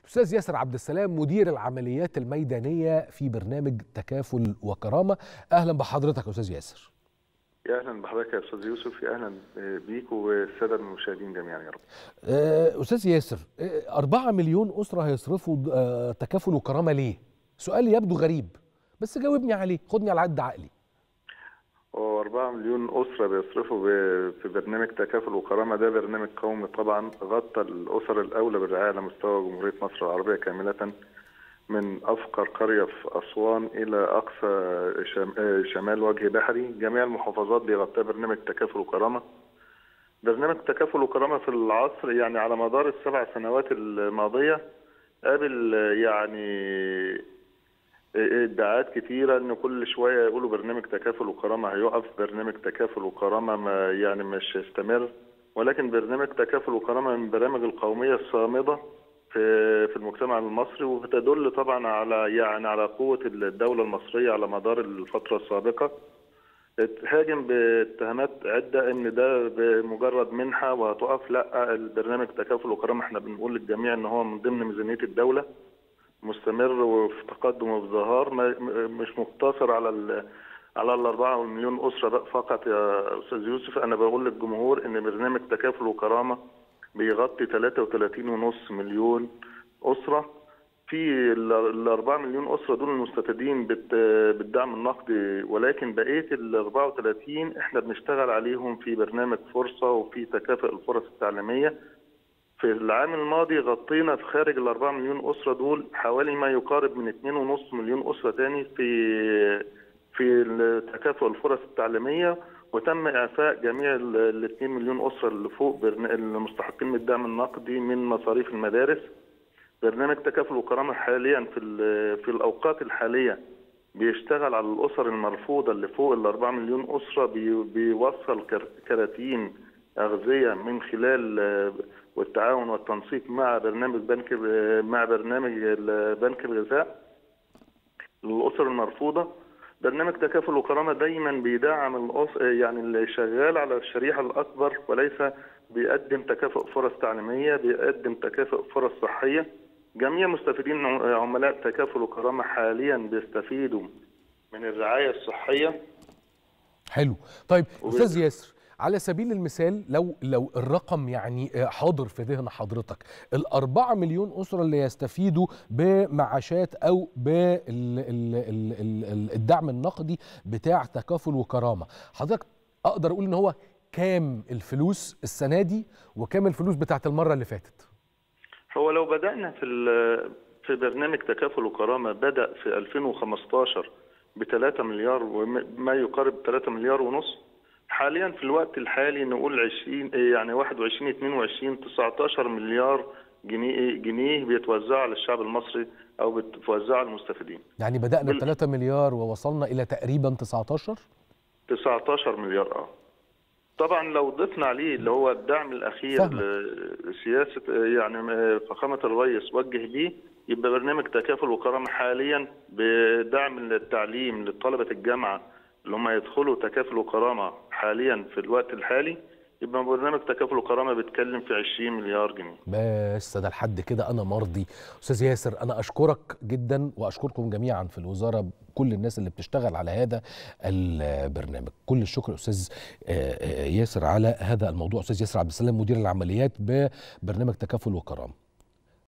الاستاذ ياسر عبد السلام مدير العمليات الميدانيه في برنامج تكافل وكرامه اهلا بحضرتك يا استاذ ياسر يا اهلا بحضرتك يا استاذ يوسف يا اهلا بيك والساده المشاهدين جميعا يا رب. آه، استاذ ياسر آه، أربعة مليون اسره هيصرفوا آه، تكافل وكرامه ليه؟ سؤال يبدو غريب بس جاوبني عليه خدني على قد عقلي. هو 4 مليون أسرة بيصرفوا ب- في برنامج تكافل وكرامة ده برنامج قومي طبعا غطى الأسر الأولى بالرعاية على مستوى جمهورية مصر العربية كاملة من أفقر قرية في أسوان إلى أقصى شم- آه، شمال وجه بحري جميع المحافظات بيغطيها برنامج تكافل وكرامة برنامج تكافل وكرامة في العصر يعني على مدار السبع سنوات الماضية قابل آه، يعني ادعاءات كتيرة ان كل شوية يقولوا برنامج تكافل وكرامة هيقف برنامج تكافل وكرامة ما يعني مش هيستمر ولكن برنامج تكافل وكرامة من البرامج القومية الصامدة في في المجتمع المصري وبتدل طبعا على يعني على قوة الدولة المصرية على مدار الفترة السابقة اتهاجم باتهامات عدة ان ده بمجرد منحة وهتقف لا البرنامج تكافل وكرامة احنا بنقول للجميع ان هو من ضمن ميزانية الدولة مستمر وفي تقدم وازدهار ما- م- مش مقتصر على ال على الأربعة مليون أسرة بقى فقط يا أستاذ يوسف أنا بقول للجمهور إن برنامج تكافل وكرامة بيغطي 33.5 مليون أسرة في ال- الأربعة مليون أسرة دول المستفيدين بت- بالدعم النقدي ولكن بقية ال 34 إحنا بنشتغل عليهم في برنامج فرصة وفي تكافؤ الفرص التعليمية في العام الماضي غطينا في خارج الأربعة مليون أسرة دول حوالي ما يقارب من اتنين ونص مليون أسرة تاني في في تكافؤ الفرص التعليمية وتم إعفاء جميع ال- الاتنين مليون أسرة اللي فوق برن- المستحقين من الدعم النقدي من مصاريف المدارس برنامج تكافل وكرامة حاليا في ال- في الأوقات الحالية بيشتغل على الأسر المرفوضة اللي فوق الأربعة مليون أسرة بي- بيوصل كر- كراتين أغذية من خلال آه، والتعاون والتنسيق مع برنامج بنك آه، مع برنامج ال- بنك الغذاء للأسر المرفوضة برنامج تكافل وكرامة دايما بيدعم الأس... يعني اللي شغال على الشريحة الأكبر وليس بيقدم تكافؤ فرص تعليمية بيقدم تكافؤ فرص صحية جميع مستفيدين عم- عملاء تكافل وكرامة حاليا بيستفيدوا من الرعاية الصحية حلو طيب وب- استاذ ياسر على سبيل المثال لو لو الرقم يعني آه، حاضر في ذهن حضرتك الأربعة مليون أسرة اللي يستفيدوا بمعاشات أو بالدعم النقدي بتاع تكافل وكرامة حضرتك أقدر أقول إن هو كام الفلوس السنة دي وكام الفلوس بتاعت المرة اللي فاتت هو لو بدأنا في ال- في برنامج تكافل وكرامة بدأ في 2015 ب 3 مليار وما يقارب 3 مليار ونص حاليا في الوقت الحالي نقول 20 يعني 21 22 19 مليار جنيه جنيه بيتوزعوا على الشعب المصري او بيتوزعوا على المستفيدين يعني بدأنا ب بال- 3 مليار ووصلنا إلى تقريبا 19 19 مليار اه طبعا لو ضفنا عليه اللي هو الدعم الاخير فاهمك. لسياسه يعني فخامه الرئيس وجه بيه يبقى برنامج تكافل وكرامه حاليا بدعم التعليم لطلبه الجامعه اللي هم يدخلوا تكافل وكرامه حاليا في الوقت الحالي يبقى برنامج تكافل وكرامه بيتكلم في 20 مليار جنيه بس ده لحد كده انا مرضي استاذ ياسر انا اشكرك جدا واشكركم جميعا في الوزاره كل الناس اللي بتشتغل على هذا البرنامج كل الشكر استاذ آه، آه، ياسر على هذا الموضوع استاذ ياسر عبد السلام مدير العمليات ببرنامج تكافل وكرامه